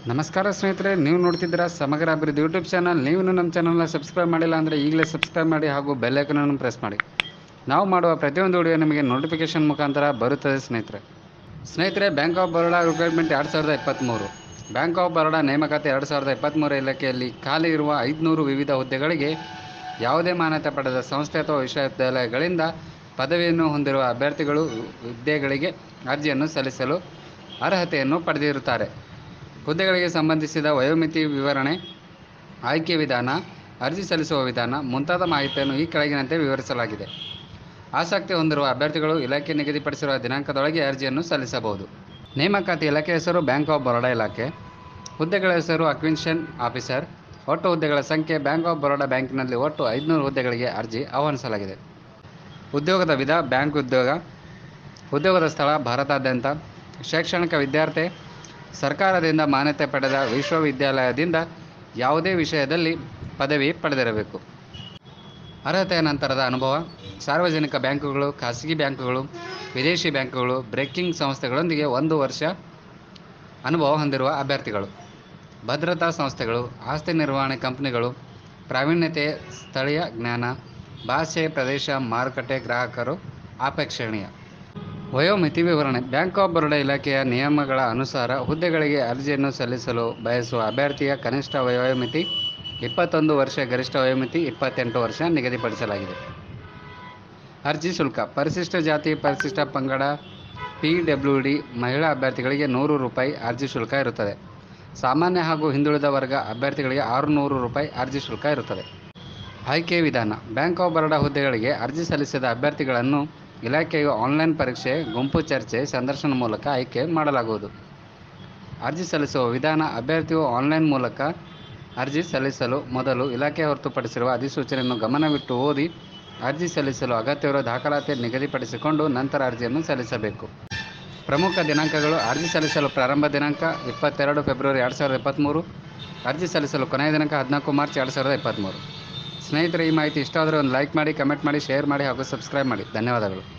ನಮಸ್ಕಾರ ಸ್ನೇಹಿತರೆ ನೀವು ನೋಡ್ತಿದ್ದೀರಾ ಸಮಗ್ರ ಅಭಿವೃದ್ಧಿ ಯೂಟ್ಯೂಬ್ ಚಾನಲ್ ನೀವು ನಮ್ಮ ಚಾನಲ್ನ ಸಬ್ಸ್ಕ್ರೈಬ್ ಮಾಡಿಲ್ಲ ಅಂದರೆ ಈಗಲೇ ಸಬ್ಸ್ಕ್ರೈಬ್ ಮಾಡಿ ಹಾಗೂ ಬೆಲ್ಲೈಕನನ್ನು ಪ್ರೆಸ್ ಮಾಡಿ ನಾವು ಮಾಡುವ ಪ್ರತಿಯೊಂದು ವಿಡಿಯೋ ನಿಮಗೆ ನೋಟಿಫಿಕೇಶನ್ ಮುಖಾಂತರ ಬರುತ್ತದೆ ಸ್ನೇಹಿತರೆ ಸ್ನೇಹಿತರೆ ಬ್ಯಾಂಕ್ ಆಫ್ ಬರೋಡಾ ರಿಕ್ರೂಟ್ಮೆಂಟ್ ಎರಡು ಸಾವಿರದ ಇಪ್ಪತ್ತ್ಮೂರು ಬ್ಯಾಂಕ್ ಆಫ್ ಬರೋಡಾ ನೇಮಕಾತಿ ಎರಡು ಸಾವಿರದ ಇಪ್ಪತ್ತ್ಮೂರು ಇಲಾಖೆಯಲ್ಲಿ ಖಾಲಿ ಇರುವ ಐದುನೂರು ವಿವಿಧ ಹುದ್ದೆಗಳಿಗೆ ಯಾವುದೇ ಮಾನ್ಯತೆ ಪಡೆದ ಸಂಸ್ಥೆ ಅಥವಾ ವಿಶ್ವವಿದ್ಯಾಲಯಗಳಿಂದ ಪದವಿಯನ್ನು ಹೊಂದಿರುವ ಅಭ್ಯರ್ಥಿಗಳು ಹುದ್ದೆಗಳಿಗೆ ಅರ್ಜಿಯನ್ನು ಸಲ್ಲಿಸಲು ಅರ್ಹತೆಯನ್ನು ಪಡೆದಿರುತ್ತಾರೆ ಹುದ್ದೆಗಳಿಗೆ ಸಂಬಂಧಿಸಿದ ವಯೋಮಿತಿ ವಿವರಣೆ ಆಯ್ಕೆ ವಿಧಾನ ಅರ್ಜಿ ಸಲ್ಲಿಸುವ ವಿಧಾನ ಮುಂತಾದ ಮಾಹಿತಿಯನ್ನು ಈ ಕೆಳಗಿನಂತೆ ವಿವರಿಸಲಾಗಿದೆ ಆಸಕ್ತಿ ಹೊಂದಿರುವ ಅಭ್ಯರ್ಥಿಗಳು ಇಲಾಖೆ ನಿಗದಿಪಡಿಸಿರುವ ದಿನಾಂಕದೊಳಗೆ ಅರ್ಜಿಯನ್ನು ಸಲ್ಲಿಸಬಹುದು ನೇಮಕಾತಿ ಇಲಾಖೆ ಹೆಸರು ಬ್ಯಾಂಕ್ ಆಫ್ ಬರೋಡಾ ಇಲಾಖೆ ಹುದ್ದೆಗಳ ಹೆಸರು ಅಕ್ವಿನ್ಷನ್ ಆಫೀಸರ್ ಒಟ್ಟು ಹುದ್ದೆಗಳ ಸಂಖ್ಯೆ ಬ್ಯಾಂಕ್ ಆಫ್ ಬರೋಡಾ ಬ್ಯಾಂಕಿನಲ್ಲಿ ಒಟ್ಟು ಐದುನೂರು ಹುದ್ದೆಗಳಿಗೆ ಅರ್ಜಿ ಆಹ್ವಾನಿಸಲಾಗಿದೆ ಉದ್ಯೋಗದ ವಿಧ ಬ್ಯಾಂಕ್ ಉದ್ಯೋಗ ಉದ್ಯೋಗದ ಸ್ಥಳ ಭಾರತಾದ್ಯಂತ ಶೈಕ್ಷಣಿಕ ವಿದ್ಯಾರ್ಥಿ ಸರ್ಕಾರದಿಂದ ಮಾನ್ಯತೆ ಪಡೆದ ವಿಶ್ವವಿದ್ಯಾಲಯದಿಂದ ಯಾವುದೇ ವಿಷಯದಲ್ಲಿ ಪದವಿ ಪಡೆದಿರಬೇಕು ಅರ್ಹತೆಯ ನಂತರದ ಅನುಭವ ಸಾರ್ವಜನಿಕ ಬ್ಯಾಂಕುಗಳು ಖಾಸಗಿ ಬ್ಯಾಂಕುಗಳು ವಿದೇಶಿ ಬ್ಯಾಂಕುಗಳು ಬ್ರೇಕಿಂಗ್ ಸಂಸ್ಥೆಗಳೊಂದಿಗೆ ಒಂದು ವರ್ಷ ಅನುಭವ ಹೊಂದಿರುವ ಅಭ್ಯರ್ಥಿಗಳು ಭದ್ರತಾ ಸಂಸ್ಥೆಗಳು ಆಸ್ತಿ ನಿರ್ವಹಣೆ ಕಂಪನಿಗಳು ಪ್ರಾವೀಣ್ಯತೆ ಸ್ಥಳೀಯ ಜ್ಞಾನ ಭಾಷೆ ಪ್ರದೇಶ ಮಾರುಕಟ್ಟೆ ಗ್ರಾಹಕರು ಅಪೇಕ್ಷಣೀಯ ವಯೋಮಿತಿ ವಿವರಣೆ ಬ್ಯಾಂಕ್ ಆಫ್ ಬರೋಡಾ ಇಲಾಖೆಯ ನಿಯಮಗಳ ಅನುಸಾರ ಹುದ್ದೆಗಳಿಗೆ ಅರ್ಜಿಯನ್ನು ಸಲ್ಲಿಸಲು ಬಯಸುವ ಅಭ್ಯರ್ಥಿಯ ಕನಿಷ್ಠ ವಯೋಮಿತಿ ಇಪ್ಪತ್ತೊಂದು ವರ್ಷ ಗರಿಷ್ಠ ವಯೋಮಿತಿ ಇಪ್ಪತ್ತೆಂಟು ವರ್ಷ ನಿಗದಿಪಡಿಸಲಾಗಿದೆ ಅರ್ಜಿ ಶುಲ್ಕ ಪರಿಶಿಷ್ಟ ಜಾತಿ ಪರಿಶಿಷ್ಟ ಪಂಗಡ ಪಿ ಡಬ್ಲ್ಯೂ ಡಿ ಮಹಿಳಾ ಅಭ್ಯರ್ಥಿಗಳಿಗೆ ನೂರು ರೂಪಾಯಿ ಅರ್ಜಿ ಶುಲ್ಕ ಇರುತ್ತದೆ ಸಾಮಾನ್ಯ ಹಾಗೂ ಹಿಂದುಳಿದ ವರ್ಗ ಅಭ್ಯರ್ಥಿಗಳಿಗೆ ಆರುನೂರು ರೂಪಾಯಿ ಅರ್ಜಿ ಶುಲ್ಕ ಇರುತ್ತದೆ ಆಯ್ಕೆ ವಿಧಾನ ಬ್ಯಾಂಕ್ ಆಫ್ ಬರೋಡಾ ಹುದ್ದೆಗಳಿಗೆ ಅರ್ಜಿ ಸಲ್ಲಿಸಿದ ಅಭ್ಯರ್ಥಿಗಳನ್ನು ಇಲಾಖೆಯು ಆನ್ಲೈನ್ ಪರೀಕ್ಷೆ ಗುಂಪು ಚರ್ಚೆ ಸಂದರ್ಶನ ಮೂಲಕ ಆಯ್ಕೆ ಮಾಡಲಾಗುವುದು ಅರ್ಜಿ ಸಲ್ಲಿಸುವ ವಿಧಾನ ಅಭ್ಯರ್ಥಿಯು ಆನ್ಲೈನ್ ಮೂಲಕ ಅರ್ಜಿ ಸಲ್ಲಿಸಲು ಮೊದಲು ಇಲಾಖೆ ಹೊರತುಪಡಿಸಿರುವ ಅಧಿಸೂಚನೆಯನ್ನು ಗಮನವಿಟ್ಟು ಓದಿ ಅರ್ಜಿ ಸಲ್ಲಿಸಲು ಅಗತ್ಯವಿರುವ ದಾಖಲಾತಿ ನಿಗದಿಪಡಿಸಿಕೊಂಡು ನಂತರ ಅರ್ಜಿಯನ್ನು ಸಲ್ಲಿಸಬೇಕು ಪ್ರಮುಖ ದಿನಾಂಕಗಳು ಅರ್ಜಿ ಸಲ್ಲಿಸಲು ಪ್ರಾರಂಭ ದಿನಾಂಕ ಇಪ್ಪತ್ತೆರಡು ಫೆಬ್ರವರಿ ಎರಡು ಸಾವಿರದ ಇಪ್ಪತ್ತ್ಮೂರು ಅರ್ಜಿ ಸಲ್ಲಿಸಲು ಕೊನೆಯ ದಿನಾಂಕ ಹದಿನಾಲ್ಕು ಮಾರ್ಚ್ ಎರಡು ಸಾವಿರದ ಇಪ್ಪತ್ತ್ಮೂರು ಸ್ನೇಹಿತರೆ ಈ ಮಾಹಿತಿ ಇಷ್ಟ ಆದರೆ ಒಂದು ಲೈಕ್ ಮಾಡಿ ಕಮೆಂಟ್ ಮಾಡಿ ಶೇರ್ ಮಾಡಿ ಹಾಗೂ ಸಬ್ಸ್ಕ್ರೈಬ್ ಮಾಡಿ ಧನ್ಯವಾದಗಳು